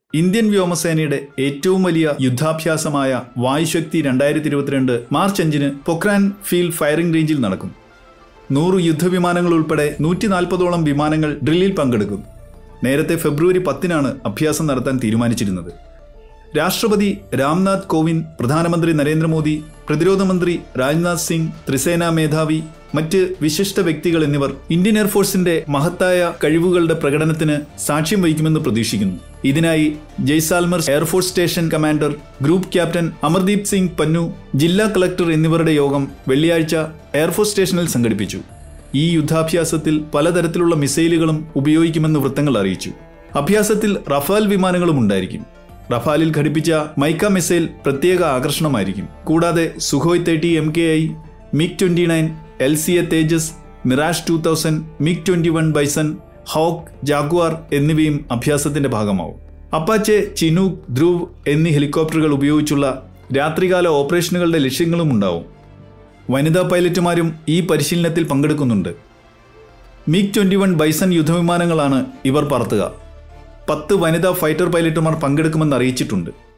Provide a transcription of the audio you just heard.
Indian വ്യോമസേനയുടെ ഏറ്റവും വലിയ യുദ്ധാഭ്യാസമായ വായുശക്തി രണ്ടായിരത്തി ഇരുപത്തിരണ്ട് മാർച്ച് അഞ്ചിന് പൊക്രാൻ ഫീൽഡ് ഫയറിംഗ് റേഞ്ചിൽ നടക്കും നൂറ് യുദ്ധവിമാനങ്ങൾ ഉൾപ്പെടെ നൂറ്റി നാൽപ്പതോളം വിമാനങ്ങൾ ഡ്രില്ലിൽ പങ്കെടുക്കും നേരത്തെ ഫെബ്രുവരി പത്തിനാണ് അഭ്യാസം നടത്താൻ തീരുമാനിച്ചിരുന്നത് രാഷ്ട്രപതി രാംനാഥ് കോവിന്ദ് പ്രധാനമന്ത്രി നരേന്ദ്രമോദി പ്രതിരോധ മന്ത്രി രാജ്നാഥ് സിംഗ് ത്രിസേനാ മേധാവി മറ്റ് വിശിഷ്ട വ്യക്തികൾ എന്നിവർ ഇന്ത്യൻ എയർഫോഴ്സിന്റെ മഹത്തായ കഴിവുകളുടെ പ്രകടനത്തിന് സാക്ഷ്യം വഹിക്കുമെന്ന് പ്രതീക്ഷിക്കുന്നു ഇതിനായി Jaisalmer air force station commander group captain Amardeep Singh Pannu ജില്ലാ കളക്ടർ എന്നിവരുടെ യോഗം വെള്ളിയാഴ്ച എയർഫോഴ്സ് സ്റ്റേഷനിൽ സംഘടിപ്പിച്ചു ഈ യുദ്ധാഭ്യാസത്തിൽ പലതരത്തിലുള്ള മിസൈലുകളും ഉപയോഗിക്കുമെന്ന് വൃത്തങ്ങൾ അറിയിച്ചു അഭ്യാസത്തിൽ റഫാൽ വിമാനങ്ങളും ഉണ്ടായിരിക്കും റഫാലിൽ ഘടിപ്പിച്ച മൈക്ക മിസൈൽ പ്രത്യേക ആകർഷണമായിരിക്കും കൂടാതെ Sukhoi thirty M K I MiG twenty nine L C A Tejas Mirage two thousand MiG twenty one Bison Hawk Jaguar എന്നിവയും അഭ്യാസത്തിന്റെ ഭാഗമാവും അപ്പാച്ചെ ചിനൂക് ധ്രുവ് എന്നീ ഹെലികോപ്റ്ററുകൾ ഉപയോഗിച്ചുള്ള രാത്രികാല ഓപ്പറേഷനുകളുടെ ലക്ഷ്യങ്ങളും ഉണ്ടാവും വനിതാ പൈലറ്റുമാരും ഈ പരിശീലനത്തിൽ പങ്കെടുക്കുന്നുണ്ട് മിഗ് ട്വന്റി വൺ ബൈസൺ യുദ്ധവിമാനങ്ങളാണ് ഇവർ പറത്തുക പത്ത് വനിതാ ഫൈറ്റർ പൈലറ്റുമാർ പങ്കെടുക്കുമെന്ന് അറിയിച്ചിട്ടുണ്ട്